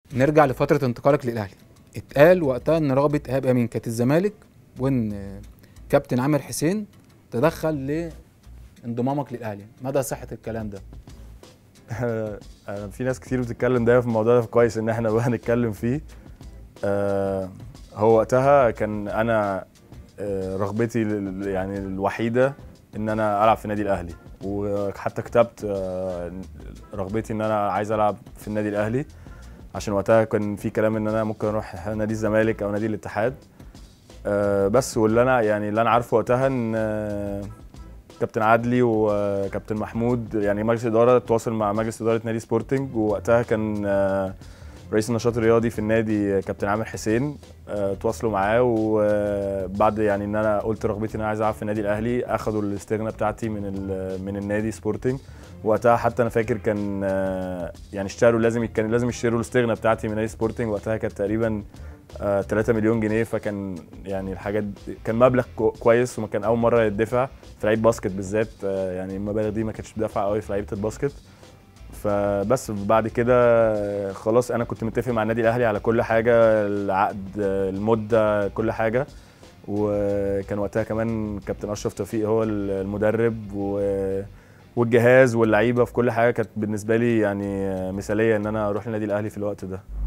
نرجع لفتره انتقالك للاهلي اتقال وقتها ان رغبه ايهاب امين كانت الزمالك وان كابتن عامر حسين تدخل لانضمامك للاهلي مدى صحه الكلام ده أنا في ناس كتير بتتكلم دايما في الموضوع ده كويس ان احنا بقى نتكلم فيه آه، هو وقتها كان انا آه، رغبتي ال- يعني الوحيده ان انا العب في النادي الاهلي وحتى كتبت آه، رغبتي ان انا عايز العب في النادي الاهلي عشان وقتها كان في كلام ان انا ممكن اروح نادي الزمالك او نادي الاتحاد آه، بس واللي انا يعني اللي انا عارفه وقتها ان آه، كابتن عدلي وكابتن محمود يعني مجلس الاداره تواصل مع مجلس اداره نادي سبورتنج ووقتها كان آه، رئيس النشاط الرياضي في النادي كابتن عامر حسين آه، تواصلوا معاه وبعد يعني ان انا قلت رغبتي ان انا عايز العب في النادي الاهلي اخدوا الاستغنى بتاعتي من ال- من النادي سبورتنج وقتها حتى انا فاكر كان آه، يعني اشتروا لازم كان لازم يشتروا الاستغنى بتاعتي من نادي سبورتنج وقتها كانت تقريبا آه، 3 مليون جنيه فكان يعني الحاجات دي- كان مبلغ كو- كويس وما كان اول مره يدفع في لعيب باسكت بالذات آه، يعني المبالغ دي ما كانتش بتدفع قوي في لعيبه الباسكت فبس بعد كده آه، خلاص انا كنت متفق مع النادي الاهلي على كل حاجه العقد آه، المده كل حاجه وكان وقتها كمان كابتن اشرف توفيق هو المدرب و والجهاز واللعيبه في كل حاجه كانت بالنسبه لي يعني آه، مثاليه ان انا اروح النادي الاهلي في الوقت ده